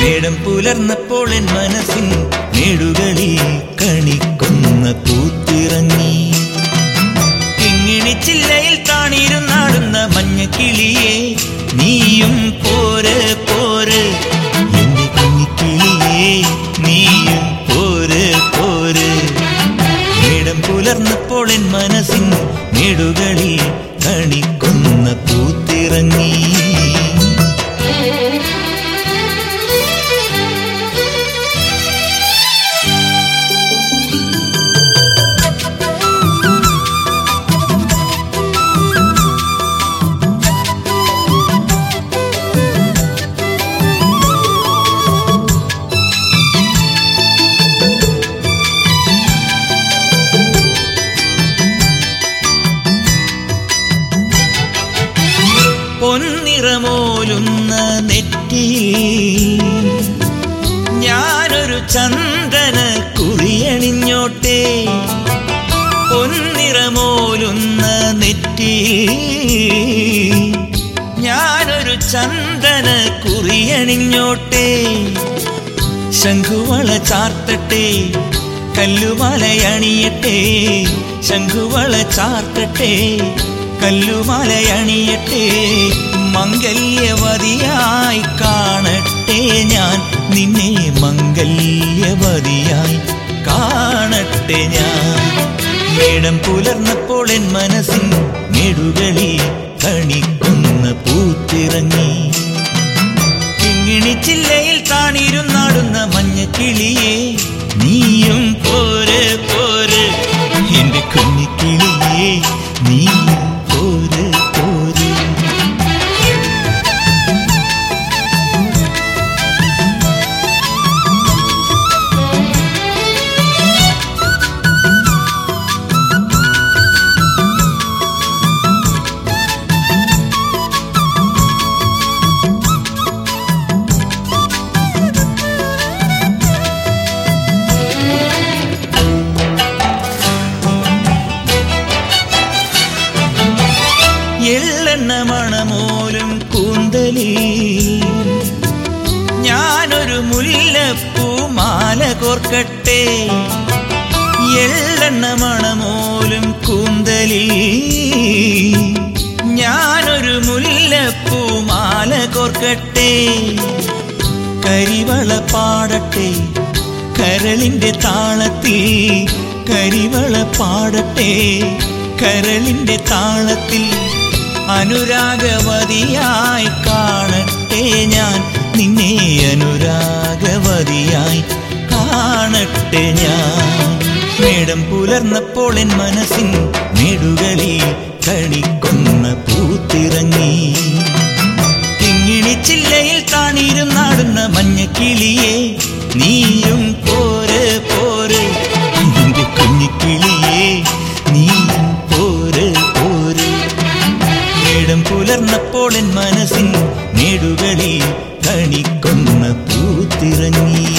നേടം പുലർന്നപ്പോൾ N മനസ്സിൻ നേടുകളിൽ കണിക്കുന്ന പൂത്തിറങ്ങി കിങ്ങിണിച്ചില്ലയിൽ താണിരുന്നാടുന്ന മഞ്ഞക്കിളിയെ നീയും പോര് പോര് എന്റെ കുഞ്ഞിക്കിളിയെ നീയും പോര് പോര് നേടം പുലർന്നപ്പോൾ എൻ മനസ്സിൻ നേടുകളിൽ കണിക്കുന്ന പൂത്തിറങ്ങി പൊന്നിറമോലുന്ന നെറ്റിയിൽ ഞാനൊരു ചന്ദന കുറിയണിഞ്ഞോട്ടെ പൊന്നിറമോലുന്ന നെറ്റിയിൽ ഞാനൊരു ചന്ദന കുറിയണിഞ്ഞോട്ടെ ശംഖുവള ചാർത്തട്ടെ കല്ലുമാലയണിയട്ടെ ശംഖുവള ചാർത്തട്ടെ കല്ലുമാലയണിയട്ടെ മംഗല്യവതിയായി കാണട്ടെ ഞാൻ നിന്നെ മംഗല്യവതിയായി കാണട്ടെ ഞാൻ മേടം പുലർന്നപ്പോൾ എൻ മനസ്സിൻ നെടുകളിൽ കണിക്കുന്ന പൂത്തിറങ്ങി കിങ്ങിണിച്ചില്ലയിൽ താണിരുന്നാടുന്ന മഞ്ഞക്കിളിയെ നീയും പോര് പോര് എന്റെ കുഞ്ഞിക്കിളിയെ നീയും പോര് പോര് എള്ളെണ്ണ മണമോലും കൂന്തലിൽ ഞാനൊരു മുല്ലപ്പൂ മാല കോർക്കട്ടെ എള്ളെണ്ണ മണമോലും കൂന്തലിൽ ഞാനൊരു മുല്ലപ്പൂ മാല കോർക്കട്ടെ കരിവള പാടട്ടെ കരളിന്റെ താളത്തിൽ കരിവള പാടട്ടെ കരളിന്റെ താളത്തിൽ അനുരാഗവതിയായി കാണട്ടെ ഞാൻ നിന്നെ അനുരാഗവതിയായി കാണട്ടെ ഞാൻ മേടം പുലർന്നപ്പോൾ എൻ മനസ്സിൻ മേടുകളിൽ കണിക്കുന്ന പൂത്തിറങ്ങി കിങ്ങിണിച്ചില്ലയിൽ താണിരുന്നാടുന്ന മഞ്ഞക്കിളിയെ നീയും പോര് പോര് എന്റെ കുഞ്ഞിക്കിളിയെ നീയും പോര് പോര് നേടം പുലർന്നപ്പോൾ എൻ മനസ്സിൻ നേടുകളിൽ കണിക്കുന്ന പൂത്തിറങ്ങി